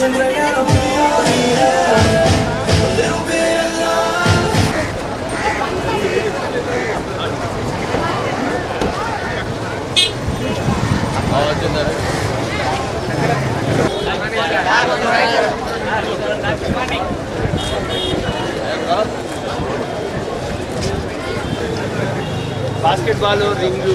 Wishing I got a morning, a little bit of love. Basketball ring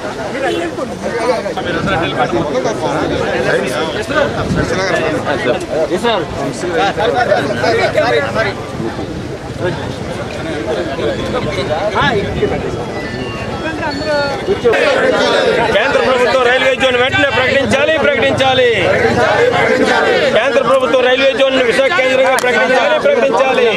కేంద్ర ప్రభుత్వం railway zone వెంటనే ప్రకటించాలి ప్రకటించాలి కేంద్ర ప్రభుత్వం రైల్వే జోన్ విశాఖ కేంద్రంగా ప్రకటించాలి ప్రకటించాలి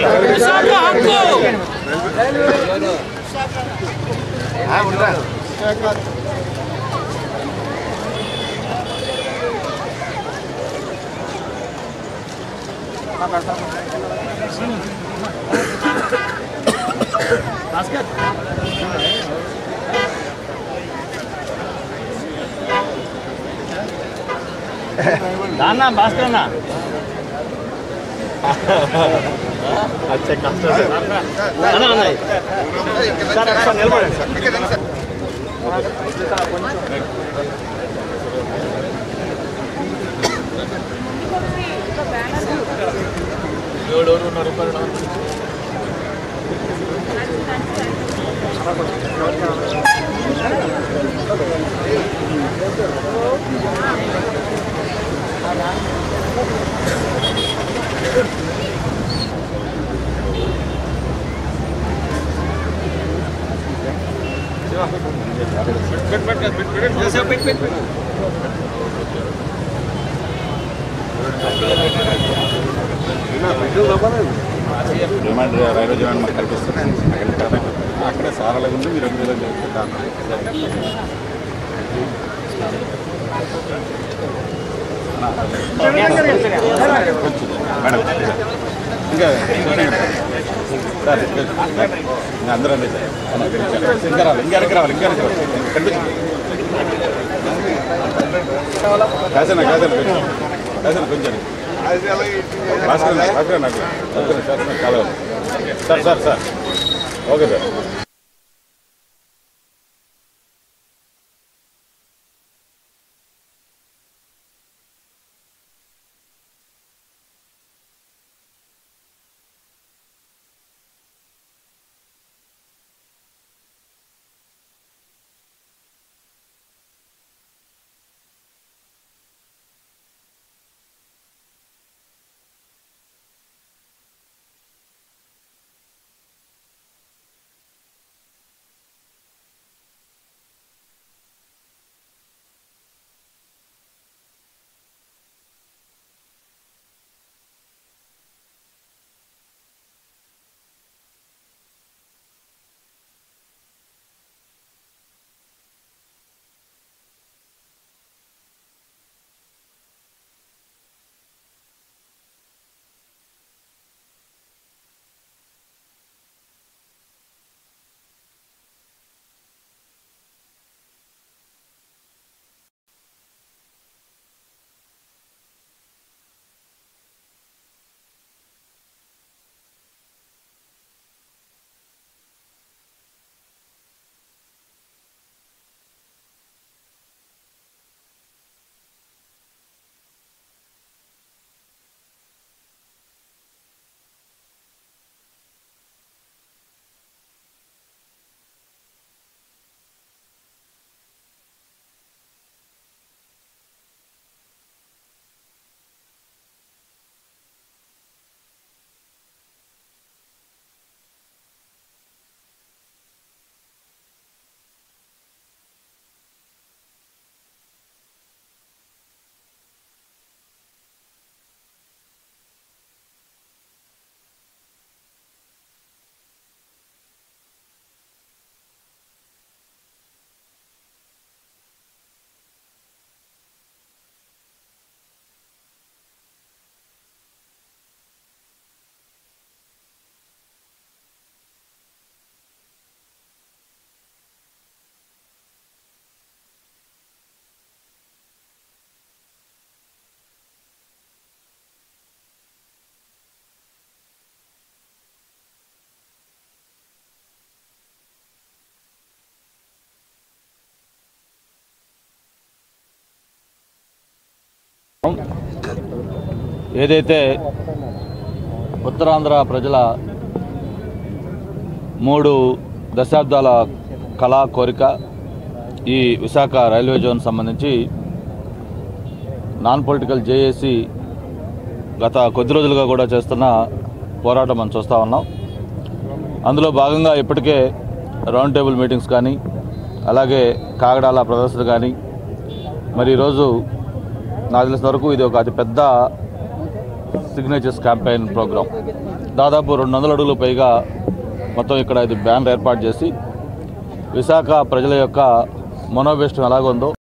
నాన్న భాస్కర్ అన్న అన్న అన్నయ్య సార్ ఒకసారి నిలబడండి సార్ డిమాండ్ రైల్వే జోన్ మాకు కల్పిస్తుంది అక్కడే సారాల ఉంది మీరు రెండు వేల మేడం ఇంకా సార్ ఇంకా అందరూ అండి సార్ ఇంకా రావాలి ఇంకా వెనక్కి రావాలి ఇంకా వెనక్కి రావాలి కనిపించండి కాసేనా కాసేనా కొంచెం కాసేనా కొంచెం భాస్కర్ భాస్కర్ నాకు భాస్కర్ సార్ నాకు కావాలి sir sir sir okay sir కార్యక్రమం ఏదైతే ఉత్తరాంధ్ర ప్రజల మూడు దశాబ్దాల కళా కోరిక ఈ విశాఖ రైల్వే జోన్ సంబంధించి నాన్ పొలిటికల్ జేఏసీ గత కొద్ది రోజులుగా కూడా చేస్తున్న పోరాటం మనం చూస్తూ ఉన్నాం అందులో భాగంగా ఇప్పటికే రౌండ్ టేబుల్ మీటింగ్స్ కానీ అలాగే కాగడాల ప్రదర్శన కానీ మరి ఈరోజు నాకు తెలిసిన వరకు ఇది ఒక అతిపెద్ద సిగ్నేచర్స్ క్యాంపెయిన్ ప్రోగ్రాం దాదాపు రెండు వందల అడుగులు పైగా మొత్తం ఇక్కడ ఇది బ్యానర్ ఏర్పాటు చేసి విశాఖ ప్రజల యొక్క మనోభిష్టం ఎలాగుందో